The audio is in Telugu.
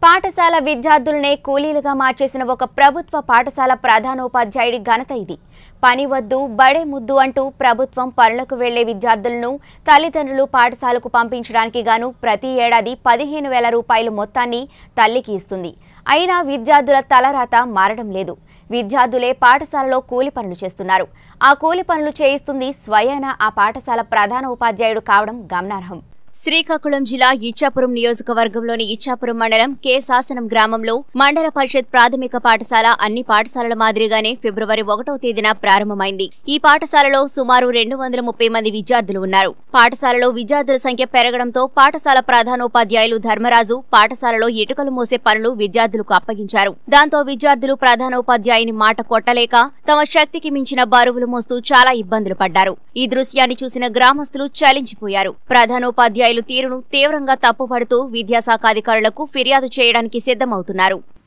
పాఠశాల విద్యార్థులనే కూలీలుగా మార్చేసిన ఒక ప్రభుత్వ పాఠశాల ప్రధానోపాధ్యాయుడి ఘనత ఇది పని వద్దు బడే ముద్దు అంటూ ప్రభుత్వం పనులకు వెళ్లే విద్యార్థులను తల్లిదండ్రులు పాఠశాలకు పంపించడానికి గాను ప్రతి ఏడాది పదిహేను వేల రూపాయలు మొత్తాన్ని తల్లికి ఇస్తుంది అయినా విద్యార్థుల తలరాత మారడం లేదు విద్యార్థులే పాఠశాలలో కూలి పనులు చేస్తున్నారు ఆ కూలి పనులు చేయిస్తుంది స్వయాన ఆ పాఠశాల ప్రధాన ఉపాధ్యాయుడు కావడం గమనార్హం శ్రీకాకుళం జిల్లా ఇచ్చాపురం నియోజకవర్గంలోని ఇచ్చాపురం మండలం కె శాసనం గ్రామంలో మండల పరిషత్ ప్రాథమిక పాఠశాల అన్ని పాఠశాలల మాదిరిగానే ఫిబ్రవరి ఒకటవ తేదీన ప్రారంభమైంది ఈ పాఠశాలలో సుమారు రెండు వందల ముప్పై మంది విద్యార్థులు ఉన్నారు పాఠశాలలో విద్యార్థుల సంఖ్య పెరగడంతో పాఠశాల ప్రధానోపాధ్యాయులు ధర్మరాజు పాఠశాలలో ఇటుకలు మోసే పనులు విద్యార్థులకు అప్పగించారు దాంతో విద్యార్థులు ప్రధానోపాధ్యాయుని మాట కొట్టలేక తమ శక్తికి మించిన బరువులు మోస్తూ చాలా ఇబ్బందులు పడ్డారు ఈ దృశ్యాన్ని చూసిన గ్రామస్తులు చలించిపోయారు ప్రధానోపాధ్యాయులు తీరును తీవ్రంగా తప్పుపడుతూ విద్యాశాఖ అధికారులకు ఫిర్యాదు చేయడానికి సిద్ధమవుతున్నారు